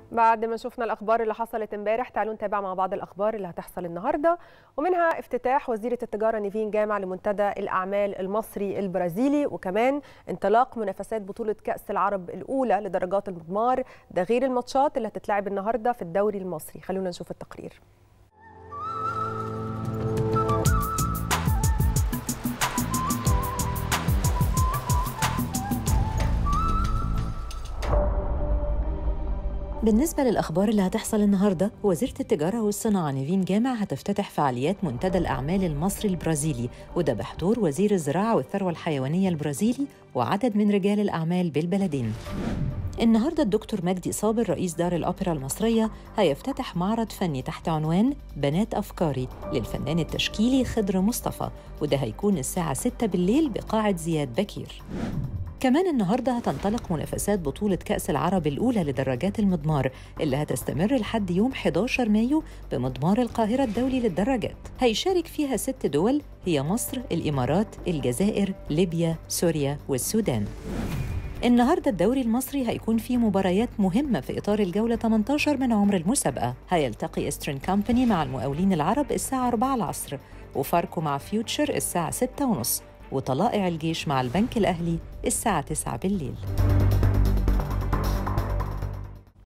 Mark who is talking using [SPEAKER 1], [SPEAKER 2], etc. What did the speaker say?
[SPEAKER 1] بعد ما شفنا الاخبار اللي حصلت امبارح تعالوا نتابع مع بعض الاخبار اللي هتحصل النهارده ومنها افتتاح وزيره التجاره نيفين جامع لمنتدى الاعمال المصري البرازيلي وكمان انطلاق منافسات بطوله كاس العرب الاولى لدرجات المضمار ده غير الماتشات اللي هتتلعب النهارده في الدوري المصري خلونا نشوف التقرير
[SPEAKER 2] بالنسبة للأخبار اللي هتحصل النهاردة وزيرة التجارة والصناعة نيفين جامع هتفتتح فعاليات منتدى الأعمال المصري البرازيلي وده بحضور وزير الزراعة والثروة الحيوانية البرازيلي وعدد من رجال الأعمال بالبلدين النهارده الدكتور مجدي صابر رئيس دار الأوبرا المصرية هيفتتح معرض فني تحت عنوان بنات أفكاري للفنان التشكيلي خضر مصطفى وده هيكون الساعة 6 بالليل بقاعة زياد بكير كمان النهارده هتنطلق منافسات بطولة كأس العرب الأولى لدراجات المضمار اللي هتستمر لحد يوم 11 مايو بمضمار القاهرة الدولي للدراجات. هيشارك فيها ست دول هي مصر، الإمارات، الجزائر، ليبيا، سوريا والسودان. النهارده الدوري المصري هيكون فيه مباريات مهمة في إطار الجولة 18 من عمر المسابقة، هيلتقي استرن كامباني مع المقاولين العرب الساعة 4 العصر، وفاركو مع فيوتشر الساعة 6 ونص، وطلائع الجيش مع البنك الأهلي الساعة 9 بالليل